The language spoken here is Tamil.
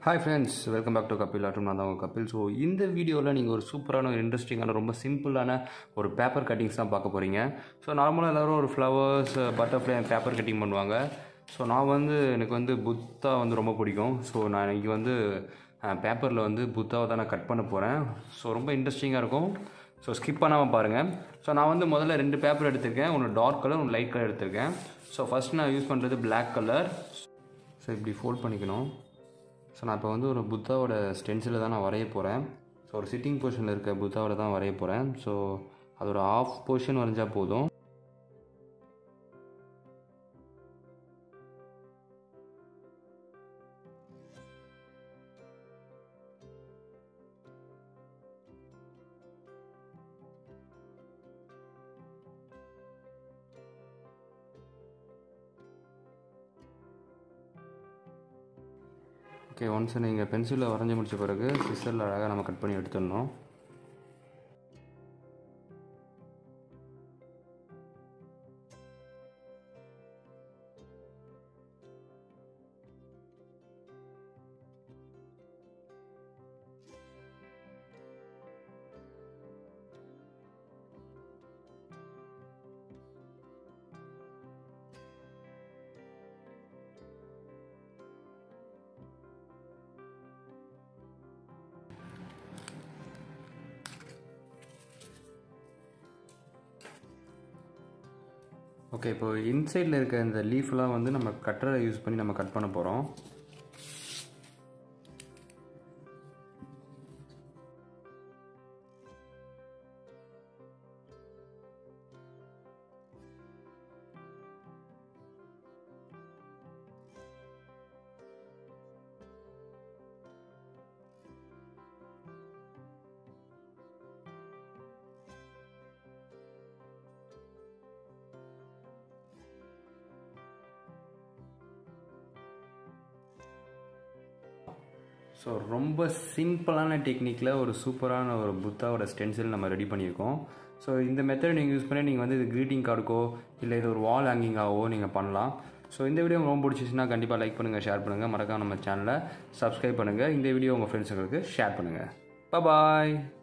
hi friends welcome back to Kapil ஆட்டும் நான் தான் உங்கள் கபில் ஸோ இந்த வீடியோவில் நீங்கள் ஒரு சூப்பரான ஒரு இன்ட்ரெஸ்டிங்கான ரொம்ப சிம்பிளான ஒரு பேப்பர் கட்டிங்ஸ் தான் பார்க்க போகிறீங்க ஸோ நார்மலாக எல்லோரும் ஒரு ஃப்ளவர்ஸ் பட்டர்ஃப்ளை பேப்பர் கட்டிங் பண்ணுவாங்க ஸோ நான் வந்து எனக்கு வந்து புத்தா வந்து ரொம்ப பிடிக்கும் ஸோ நான் இன்னைக்கு வந்து பேப்பரில் வந்து புத்தாவை தான் நான் கட் பண்ண போகிறேன் ஸோ ரொம்ப இன்ட்ரெஸ்டிங்காக இருக்கும் ஸோ ஸ்கிப் பண்ணாமல் பாருங்கள் ஸோ நான் வந்து முதல்ல ரெண்டு பேப்பர் எடுத்திருக்கேன் ஒன்று டார்க் கலர் ஒன்று லைட் கலர் எடுத்திருக்கேன் ஸோ ஃபஸ்ட் நான் யூஸ் பண்ணுறது Black கலர் ஸோ இப்படி ஃபோல்ட் பண்ணிக்கணும் ஸோ நான் இப்போ வந்து ஒரு புத்தாவோட ஸ்டென்சில் தான் நான் வரைய போகிறேன் ஸோ ஒரு சிட்டிங் பொசிஷனில் இருக்க புத்தாவோட தான் வரைய போகிறேன் ஸோ அதோட ஆஃப் பொசிஷன் வரைஞ்சா போதும் ஓகே ஒன்ஸ் நீங்கள் பென்சிலில் வரைஞ்சி முடிச்ச பிறகு சிசரில் அழகாக நம்ம கட் பண்ணி எடுத்துடணும் ஓகே இப்போ இன்சைடில் இருக்க இந்த லீஃப்லாம் வந்து நம்ம கட்டரை யூஸ் பண்ணி நம்ம கட் பண்ண போகிறோம் ஸோ ரொம்ப சிம்பிளான டெக்னிக்கில் ஒரு சூப்பரான ஒரு புத்தாவோட ஸ்டென்சில் நம்ம ரெடி பண்ணியிருக்கோம் ஸோ இந்த மெத்தட் நீங்கள் யூஸ் பண்ணி நீங்கள் வந்து இது க்ரீட்டிங் கார்டுக்கோ இல்லை இது ஒரு வால் ஹேங்கிங்காகவோ நீங்கள் பண்ணலாம் ஸோ இந்த வீடியோ ரொம்ப பிடிச்சிச்சுன்னா கண்டிப்பாக லைக் பண்ணுங்கள் ஷேர் பண்ணுங்கள் மறக்காம நம்ம சேனலை சப்ஸ்கிரைப் பண்ணுங்கள் இந்த வீடியோ உங்கள் ஃப்ரெண்ட்ஸுங்களுக்கு ஷேர் பண்ணுங்கள் பாய்